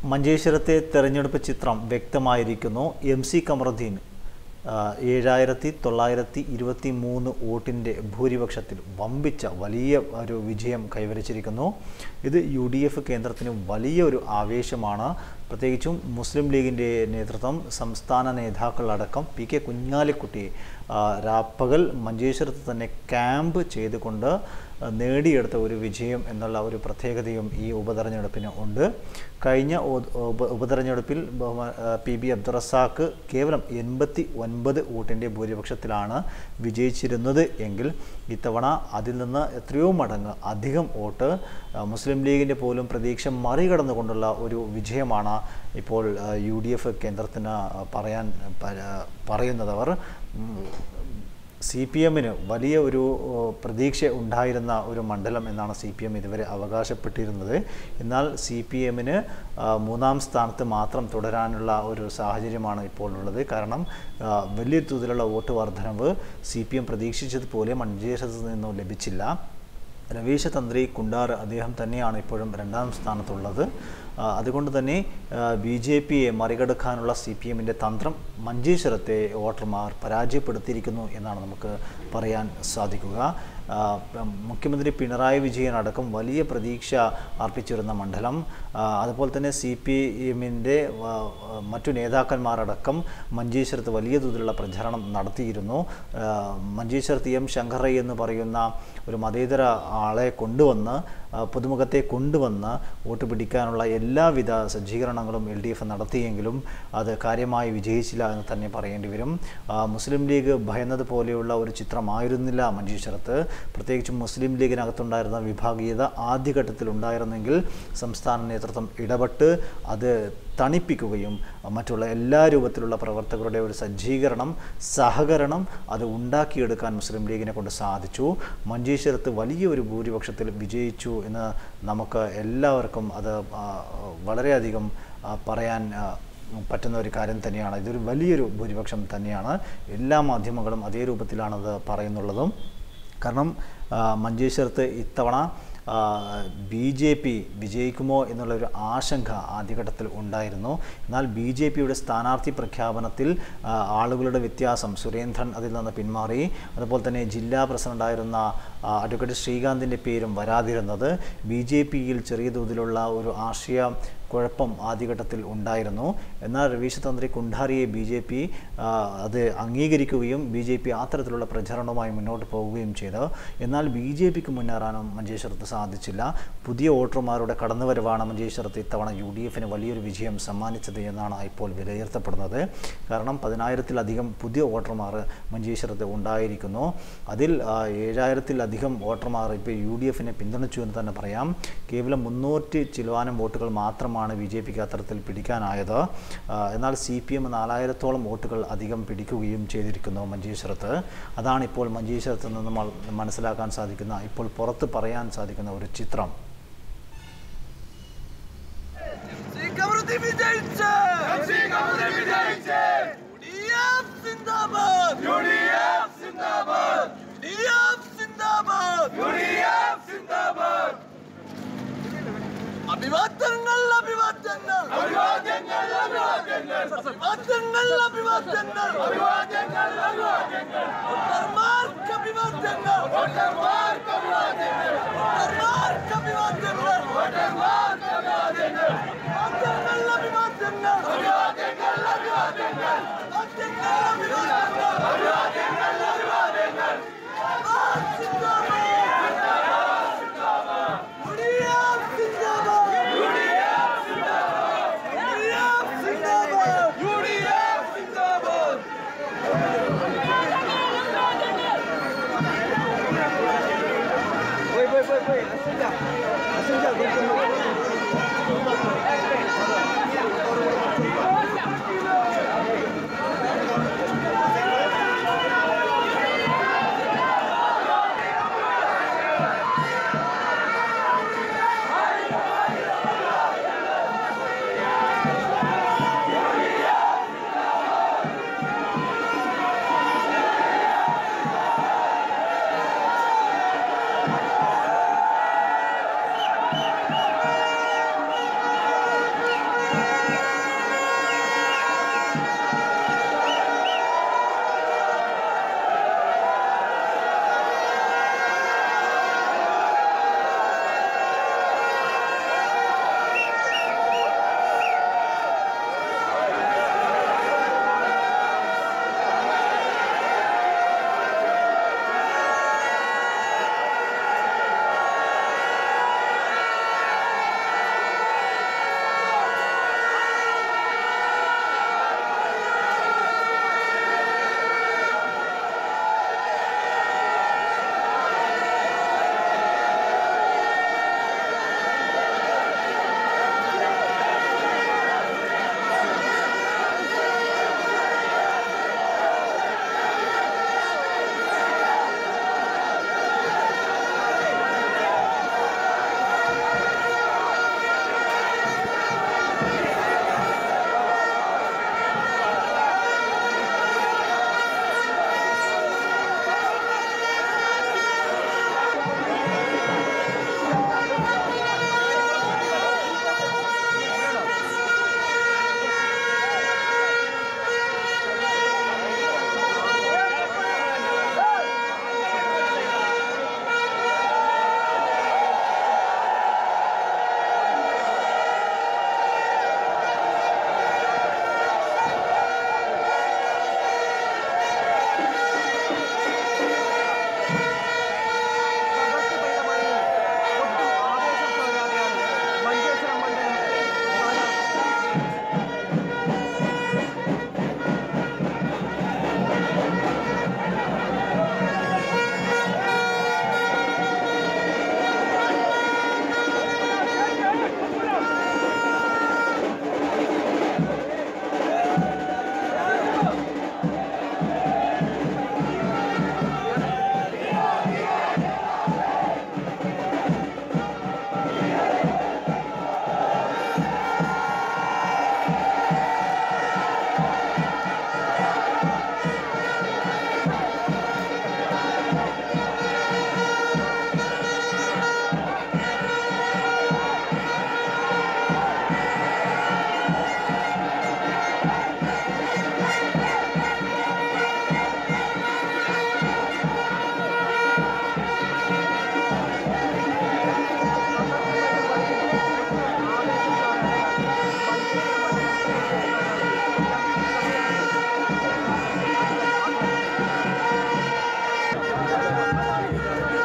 മഞ്ചേശ്വരത്തെ തെരഞ്ഞെടുപ്പ് ചിത്രം വ്യക്തമായിരിക്കുന്നു M C Kamaruddin ആ, ഏഴായിരത്തി തൊള്ളായിരത്തി ഇരുപത്തി മൂന്ന് വോട്ടിൻ്റെ ഭൂരിപക്ഷത്തിൽ വമ്പിച്ച വലിയ ഒരു വിജയം കൈവരിച്ചിരിക്കുന്നു ഇത് യു ഡി എഫ് കേന്ദ്രത്തിന് വലിയ ഒരു ആവേശമാണ് പ്രത്യേകിച്ചും മുസ്ലിം ലീഗിൻ്റെ നേതൃത്വം സംസ്ഥാന നേതാക്കളടക്കം പി കെ കുഞ്ഞാലിക്കുട്ടി ആ, രാപ്പകൽ മഞ്ചേശ്വരത്ത് തന്നെ ക്യാമ്പ് ചെയ്തുകൊണ്ട് നേടിയെടുത്ത ഒരു വിജയം എന്നുള്ള ഒരു പ്രത്യേകതയും ഈ ഉപതെരഞ്ഞെടുപ്പിന് ഉണ്ട് കഴിഞ്ഞ ഉ- ഉപ ഉപതെരഞ്ഞെടുപ്പിൽ ബഹുമാ- ആ, പി ബി അബ്ദുറസാക്ക് കേവലം എൺപത്തി ഒൻപത് വോട്ടിൻ്റെ ഭൂരിപക്ഷത്തിലാണ് വിജയിച്ചിരുന്നത് എങ്കിൽ ഇത്തവണ അതിൽ നിന്ന് എത്രയോ മടങ്ങ് അധികം വോട്ട് ആ, മുസ്ലിം ലീഗിൻ്റെ പോലും പ്രതീക്ഷ മറികടന്നുകൊണ്ടുള്ള ഒരു വിജയമാണ് ഇപ്പോൾ യു ഡി എഫ് കേന്ദ്രത്തിന് പറയാൻ പ- പറയുന്നതവർ ഉം, സി പി എമ്മിന് വലിയ ഒരു ഓ, പ്രതീക്ഷ ഉണ്ടായിരുന്ന ഒരു മണ്ഡലം എന്നാണ് സി പി എം ഇതുവരെ അവകാശപ്പെട്ടിരുന്നത് എന്നാൽ സി പി എമ്മിന് മൂന്നാം സ്ഥാനത്ത് മാത്രം തുടരാനുള്ള ഒരു സാഹചര്യമാണ് ഇപ്പോൾ ഉള്ളത് കാരണം ആ, വലിയ തോതിലുള്ള വോട്ട് വർധനവ് സി പി എം പ്രതീക്ഷിച്ചതുപോലെ മഞ്ചേശ്വരത്ത് നിന്നും ലഭിച്ചില്ല രവീശ തന്ത്രി കുണ്ടാർ അദ്ദേഹം തന്നെയാണ് ഇപ്പോഴും രണ്ടാം സ്ഥാനത്തുള്ളത് ആ, അതുകൊണ്ട് തന്നെ ബി ജെ പിയെ മറികടക്കാനുള്ള സി പി എമ്മിൻ്റെ തന്ത്രം മഞ്ചേശ്വരത്തെ വോട്ടർമാർ പരാജയപ്പെടുത്തിയിരിക്കുന്നു എന്നാണ് നമുക്ക് പറയാൻ സാധിക്കുക ആ, മുഖ്യമന്ത്രി പിണറായി വിജയൻ അടക്കം വലിയ പ്രതീക്ഷ അർപ്പിച്ചിരുന്ന മണ്ഡലം ആ, അതുപോലെ തന്നെ സി പി എമ്മിൻ്റെ മറ്റു നേതാക്കന്മാരടക്കം മഞ്ചേശ്വരത്ത് വലിയ തോതിലുള്ള പ്രചരണം നടത്തിയിരുന്നു ആ, മഞ്ചേശ്വരത്ത് എം ശങ്കറയ്യ എന്ന് പറയുന്ന ഒരു മതേതര ആളെ കൊണ്ടുവന്ന് ആ, പുതുമുഖത്തെ കൊണ്ടുവന്ന് വോട്ട് പിടിക്കാനുള്ള എല്ലാവിധ സജ്ജീകരണങ്ങളും എൽ ഡി എഫ് നടത്തിയെങ്കിലും അത് കാര്യമായി വിജയിച്ചില്ല എന്ന് തന്നെ പറയേണ്ടി വരും ആ, മുസ്ലിം ലീഗ് ഭയന്നത് പോലെയുള്ള ഒരു ചിത്രമായിരുന്നില്ല മഞ്ചേശ്വരത്ത് പ്രത്യേകിച്ചും മുസ്ലിം ലീഗിനകത്തുണ്ടായിരുന്ന വിഭാഗീയത ആദ്യഘട്ടത്തിൽ ഉണ്ടായിരുന്നെങ്കിൽ സംസ്ഥാന നേതൃത്വം ഇടപെട്ട് അത് തണിപ്പിക്കുകയും മറ്റുള്ള എല്ലാ രൂപത്തിലുള്ള പ്രവർത്തകരുടെ ഒരു സജ്ജീകരണം സഹകരണം അത് ഉണ്ടാക്കിയെടുക്കാൻ മുസ്ലിം ലീഗിനെ കൊണ്ട് സാധിച്ചു മഞ്ചേശ്വരത്ത് വലിയൊരു ഭൂരിപക്ഷത്തിൽ വിജയിച്ചു എന്ന് നമുക്ക് എല്ലാവർക്കും അത് ആ, വളരെയധികം ആ, പറയാൻ ആ, പറ്റുന്ന ഒരു കാര്യം തന്നെയാണ് ഇതൊരു വലിയൊരു ഭൂരിപക്ഷം തന്നെയാണ് എല്ലാ മാധ്യമങ്ങളും അതേ രൂപത്തിലാണത് പറയുന്നുള്ളതും കാരണം ആ, മഞ്ചേശ്വരത്ത് ഇത്തവണ ബി ജെ പി വിജയിക്കുമോ എന്നുള്ളൊരു ആശങ്ക ആദ്യഘട്ടത്തിൽ ഉണ്ടായിരുന്നു എന്നാൽ ബി ജെ പിയുടെ സ്ഥാനാർത്ഥി പ്രഖ്യാപനത്തിൽ ആ, ആളുകളുടെ വ്യത്യാസം സുരേന്ദ്രൻ അതിൽ നിന്ന് പിന്മാറി അതുപോലെ തന്നെ ജില്ലാ പ്രസിഡന്റായിരുന്ന ആ, അഡ്വക്കേറ്റ് ശ്രീകാന്തിൻ്റെ പേരും വരാതിരുന്നത് ബി ജെ പിയിൽ ചെറിയ തോതിലുള്ള ഒരു ആശയ കുഴപ്പം ആദ്യഘട്ടത്തിൽ ഉണ്ടായിരുന്നു എന്നാൽ രവീശ് തന്ത്രി കുണ്ഠാരിയെ ബി ജെ പി അത് അംഗീകരിക്കുകയും ബി ജെ പി അത്തരത്തിലുള്ള പ്രചരണവുമായി മുന്നോട്ട് പോവുകയും ചെയ്തു എന്നാൽ ബി ജെ പിക്ക് മുന്നേറാനും മഞ്ചേശ്വരത്ത് സാധിച്ചില്ല പുതിയ വോട്ടർമാരുടെ കടന്നുവരവാണ് മഞ്ചേശ്വരത്ത് ഇത്തവണ യു ഡി എഫിന് വലിയൊരു വിജയം സമ്മാനിച്ചത് എന്നാണ് ഇപ്പോൾ വിലയിരുത്തപ്പെടുന്നത് കാരണം പതിനായിരത്തിലധികം പുതിയ വോട്ടർമാർ മഞ്ചേശ്വരത്ത് ഉണ്ടായിരിക്കുന്നു അതിൽ ആ, ഏഴായിരത്തിലധികം വോട്ടർമാർ ഇപ്പോൾ യു ഡി എഫിനെ പിന്തുണച്ചു എന്ന് തന്നെ പറയാം കേവലം മുന്നൂറ്റി ചിലവാനം വോട്ടുകൾ മാത്രമാണ് ബി ജെ പിക്ക് അത്തരത്തിൽ പിടിക്കാനായത് ആ, എന്നാൽ സി പി എം നാലായിരത്തോളം വോട്ടുകൾ അധികം പിടിക്കുകയും ചെയ്തിരിക്കുന്നു മഞ്ചേശ്വരത്ത് അതാണ് ഇപ്പോൾ മഞ്ചേശ്വരത്ത് നിന്ന് നമ്മൾ മനസ്സിലാക്കാൻ സാധിക്കുന്ന ഇപ്പോൾ പുറത്ത് പറയാൻ സാധിക്കുന്ന ഒരു ചിത്രം കമറുദ്ദീൻ വിജയിച്ച് വിജയിച്ച് യുഡിഎഫ് സിന്ദാബാദ് യുഡിഎഫ് സിന്ദാബാദ് യുഡിഎഫ് സിന്ദാബാദ് യുഡിഎഫ് സിന്ദാബാദ് അഭിവാദ്യങ്ങൾ അഭിവാദ്യങ്ങൾ അഭിവാദ്യങ്ങൾ അഭിവാദ്യങ്ങൾ അഭിവാദ്യങ്ങൾ അഭിവാദ്യങ്ങൾ അഭിവാദ്യങ്ങൾ അഭിവാദ്യങ്ങൾ വോട്ടർമാർക്ക് അഭിവാദ്യങ്ങൾ വോട്ടർമാർക്ക് അഭിവാദ്യങ്ങൾ വോട്ടർമാർക്ക് അഭിവാദ്യങ്ങൾ വോട്ടർമാർക്ക് അഭിവാദ്യങ്ങൾ അഭിവാദ്യങ്ങൾ അഭിവാദ്യങ്ങൾ അഭിവാദ്യങ്ങൾ അഭിവാദ്യങ്ങൾ അഭിവാദ്യങ്ങൾ അഭിവാദ്യങ്ങൾ അഭിവാദ്യങ്ങൾ ും അഭിവാദ്യങ്ങൾ